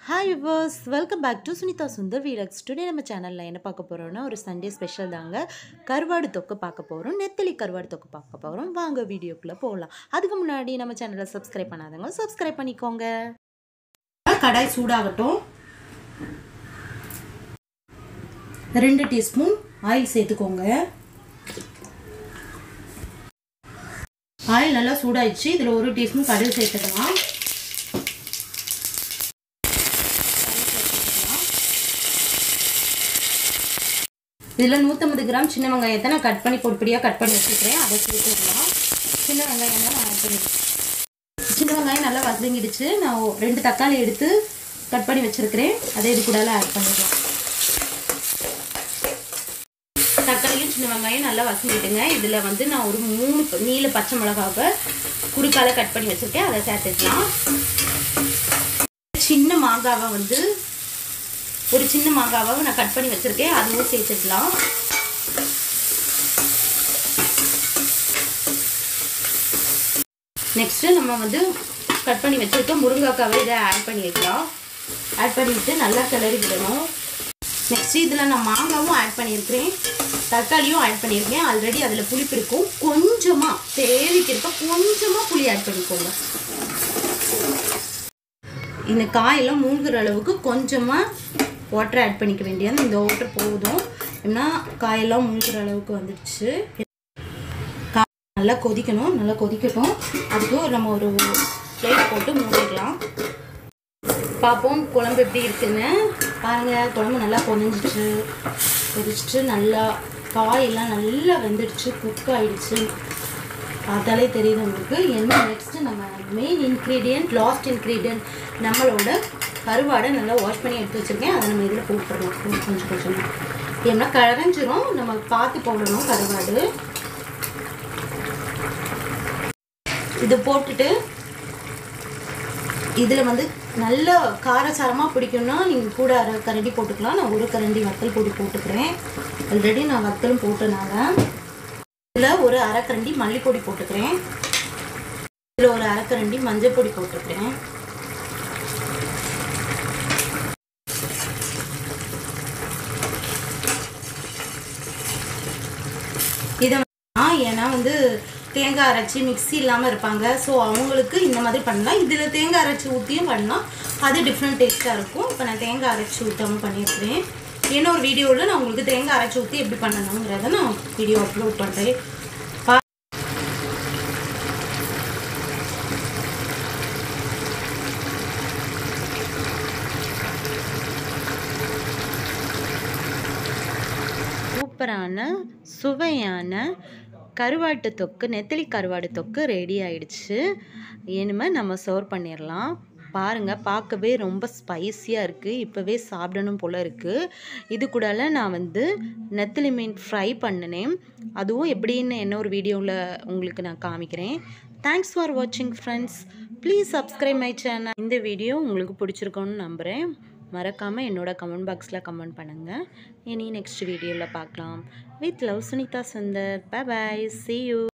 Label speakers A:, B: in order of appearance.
A: hi viewers welcome back to Sunitha Sundar வீரக்ஸ் today நம்ம சேனலில் என்ன பார்க்க போகிறோம்னா ஒரு சண்டே ஸ்பெஷல் தாங்க கருவாடு தொக்கு பார்க்க போகிறோம் நெத்தலி கருவாடு தொக்கு பார்க்க போகிறோம் வாங்க வீடியோக்குள்ளே போகலாம் அதுக்கு முன்னாடி நம்ம சேனலை சப்ஸ்கிரைப் பண்ணாதவங்க சப்ஸ்கிரைப் பண்ணிக்கோங்க கடாய் சூடாகட்டும் ரெண்டு டீஸ்பூன் ஆயில் சேர்த்துக்கோங்க ஆயில் நல்லா சூடாயிடுச்சு இதில் ஒரு டீஸ்பூன் கடுகு சேர்த்துக்கலாம் இதில் நூற்றம்பது கிராம் சின்ன வெங்காயத்தை நான் கட் பண்ணி பொடிப்படியாக கட் பண்ணி வச்சுக்கிறேன் அதை சேர்த்துக்கலாம் சின்ன வெங்காயம் தான் நான் ஆட் பண்ணிக்கிறேன் சின்ன வெங்காயம் நல்லா வதங்கிடுச்சு நான் ரெண்டு தக்காளி எடுத்து கட் பண்ணி வச்சுருக்கிறேன் அதை இது கூட ஆட் பண்ணிக்கலாம் தக்காளியும் சின்ன வெங்காயம் நல்லா வசங்கிட்டுங்க இதில் வந்து நான் ஒரு மூணு நீல பச்சை மிளகாவை குறுக்கால கட் பண்ணி வச்சுருக்கேன் அதை சேர்த்துக்கலாம் சின்ன மாங்காவை வந்து ஒரு சின்ன மாங்காவை நான் கட் பண்ணி வச்சுருக்கேன் அதுவும் சேர்த்துக்கலாம் நெக்ஸ்ட்டு நம்ம வந்து கட் பண்ணி வச்சுருக்க முருங்கைக்காவை இதை ஆட் பண்ணி வைக்கலாம் ஆட் பண்ணிவிட்டு நல்லா கிளறி விடணும் நெக்ஸ்ட்டு இதில் நான் மாங்காவும் ஆட் பண்ணியிருக்கிறேன் தக்காளியும் ஆட் பண்ணியிருக்கேன் ஆல்ரெடி அதில் புளிப்பு இருக்கும் கொஞ்சமாக தேவைக்கு இருக்க கொஞ்சமாக புளி ஆட் பண்ணிக்கோங்க இந்த காயெல்லாம் மூழ்கிற அளவுக்கு கொஞ்சமாக வாட்டர் ஆட் பண்ணிக்க வேண்டியது இந்த வாட்டர் போதும் ஏன்னா காயெல்லாம் மூழ்கிற அளவுக்கு வந்துடுச்சு நல்லா கொதிக்கணும் நல்லா கொதிக்கட்டும் அதுக்கு நம்ம ஒரு பிளேட் போட்டு மூடிடலாம் பார்ப்போம் குழம்பு எப்படி இருக்குன்னு பாருங்கள் குழம்பு நல்லா கொதிஞ்சிச்சு கொதிச்சுட்டு நல்லா காயெல்லாம் நல்லா வெந்துடுச்சு குக் ஆகிடுச்சு பார்த்தாலே தெரியுது உங்களுக்கு என்ன நெக்ஸ்ட்டு நம்ம மெயின் இன்க்ரீடியன்ட் லாஸ்ட் இன்க்ரீடியன்ட் நம்மளோட கருவாடை நல்லா வாஷ் பண்ணி எடுத்து வச்சுருக்கேன் அதை நம்ம இதில் போட்டுடலாம் கொஞ்சம் கொஞ்சமாக ஏன்னா கரைஞ்சிரும் நம்ம பார்த்து போடணும் கருவாடு இது போட்டுட்டு இதில் வந்து நல்ல காரசாரமாக பிடிக்கும்னா நீங்கள் கூட அரை கரண்டி போட்டுக்கலாம் நான் ஒரு கரண்டி வத்தல் பொடி போட்டுக்கிறேன் ஆல்ரெடி நான் வத்தலும் போட்டனால இதில் ஒரு அரைக்கரண்டி மல்லிப்பொடி போட்டுக்கிறேன் இதில் ஒரு அரைக்கரண்டி மஞ்சள் பொடி போட்டுக்கிறேன் இதை ஏன்னா வந்து தேங்காய் அரைச்சி மிக்சி இல்லாமல் இருப்பாங்க ஸோ அவங்களுக்கு இந்த மாதிரி பண்ணலாம் இதில் தேங்காய் அரைச்சி ஊற்றியும் பண்ணலாம் அது டிஃப்ரெண்ட் டேஸ்ட்டாக இருக்கும் இப்போ நான் தேங்காய் அரைச்சி ஊற்றாமல் பண்ணியிருக்கிறேன் இன்னொரு வீடியோவில் நான் உங்களுக்கு தேங்காய் அரைச்சி ஊற்றி எப்படி பண்ணணுங்கிறத நான் வீடியோ அப்லோட் பண்ணுறேன் சூப்பரான சுவையான கருவாட்டு தொக்கு நெத்திலி கருவாடு தொக்கு ரெடி ஆயிடுச்சு இனிமே நம்ம சர்வ் பண்ணிடலாம் பாருங்கள் பார்க்கவே ரொம்ப ஸ்பைஸியாக இருக்குது இப்போவே சாப்பிடணும் போல் இருக்குது இது கூடல நான் வந்து நெத்திலி மீன் ஃப்ரை பண்ணினேன் அதுவும் எப்படின்னு என்ன ஒரு வீடியோவில் உங்களுக்கு நான் காமிக்கிறேன் தேங்க்ஸ் ஃபார் வாட்சிங் friends please subscribe my channel இந்த வீடியோ உங்களுக்கு பிடிச்சிருக்கோன்னு நம்புகிறேன் மறக்காமல் என்னோட கமெண்ட் பாக்ஸில் கமெண்ட் பண்ணுங்கள் இனி நெக்ஸ்ட் வீடியோவில் பார்க்கலாம் with love Sunitha Sundar bye bye see you